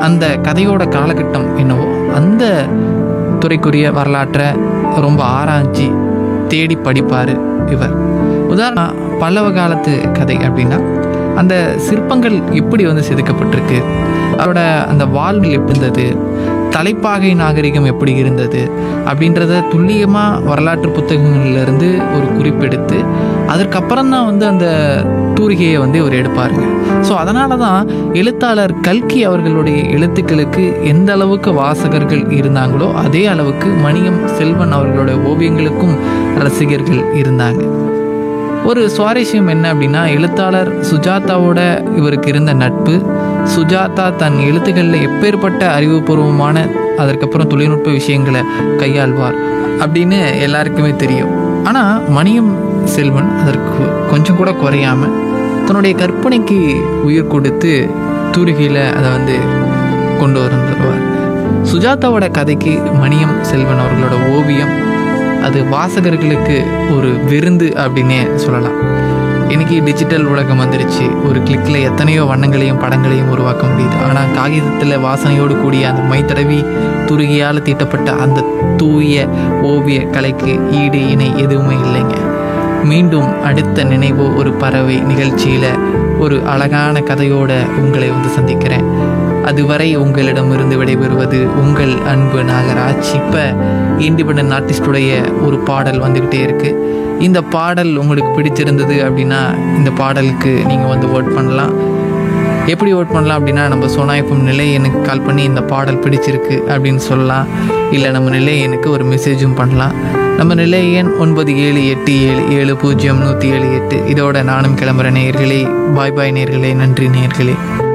அந்த கதையோட காலகட்டம் என்னவோ அந்த துறைக்குரிய வரலாற்றை ரொம்ப ஆராய்ச்சி தேடி படிப்பார் இவர் உதாரணம் பல்லவ காலத்து கதை அப்படின்னா அந்த சிற்பங்கள் எப்படி வந்து செதுக்கப்பட்டிருக்கு அவரோட அந்த வாழ்வில் எப்படி இருந்தது தலைப்பாகை நாகரிகம் எப்படி இருந்தது அப்படின்றத துல்லியமாக வரலாற்று புத்தகங்கள்லேருந்து ஒரு குறிப்பெடுத்து அதற்கப்புறம் தான் வந்து அந்த தூரிகையை வந்து இவர் எடுப்பாருங்க ஸோ அதனால தான் எழுத்தாளர் கல்கி அவர்களுடைய எழுத்துக்களுக்கு எந்த அளவுக்கு வாசகர்கள் இருந்தாங்களோ அதே அளவுக்கு மணியம் செல்வன் அவர்களுடைய ஓவியங்களுக்கும் ரசிகர்கள் இருந்தாங்க ஒரு சுவாரஸ்யம் என்ன அப்படின்னா எழுத்தாளர் சுஜாதாவோட இவருக்கு இருந்த நட்பு சுஜாதா தன் எழுத்துக்களில் எப்பேற்பட்ட அறிவுபூர்வமான அதற்கப்புறம் தொழில்நுட்ப விஷயங்களை கையாள்வார் அப்படின்னு எல்லாருக்குமே தெரியும் ஆனால் மணியம் செல்வன் அதற்கு கொஞ்சம் கூட குறையாம தன்னுடைய கற்பனைக்கு உயிர் கொடுத்து தூரிகையில் அதை வந்து கொண்டு வந்துடுவார் சுஜாதாவோட கதைக்கு மணியம் செல்வன் அவர்களோட ஓவியம் அது வாசகர்களுக்கு ஒரு விருந்து அப்படின்னே சொல்லலாம் இன்னைக்கு டிஜிட்டல் உலகம் வந்துருச்சு ஒரு கிளிக்கில் எத்தனையோ வண்ணங்களையும் படங்களையும் உருவாக்க முடியுது ஆனால் காகிதத்தில் வாசனையோடு கூடிய அந்த மைத்தடவி துருகியால் தீட்டப்பட்ட அந்த தூய ஓவிய கலைக்கு ஈடு இணை எதுவுமே இல்லைங்க மீண்டும் அடுத்த நினைவோ ஒரு பறவை நிகழ்ச்சியில் ஒரு அழகான கதையோட உங்களை வந்து சந்திக்கிறேன் அதுவரை உங்களிடமிருந்து விடைபெறுவது உங்கள் அன்பு நாகராஜ் இப்போ இண்டிபெண்ட் ஆர்டிஸ்டுடைய ஒரு பாடல் வந்துக்கிட்டே இருக்குது இந்த பாடல் உங்களுக்கு பிடிச்சிருந்தது அப்படின்னா இந்த பாடலுக்கு நீங்கள் வந்து ஓட் பண்ணலாம் எப்படி ஓட் பண்ணலாம் அப்படின்னா நம்ம சோனாயப்பம் நிலை எனக்கு கால் பண்ணி இந்த பாடல் பிடிச்சிருக்கு அப்படின்னு சொல்லலாம் இல்லை நம்ம நிலை எனக்கு ஒரு மெசேஜும் பண்ணலாம் நம்ம நிலை எண் ஒன்பது ஏழு எட்டு ஏழு ஏழு பூஜ்ஜியம் நூற்றி ஏழு எட்டு இதோட நானும் கிளம்புற நேயர்களே பாய் பாய் நேயர்களே நன்றி நேயர்களே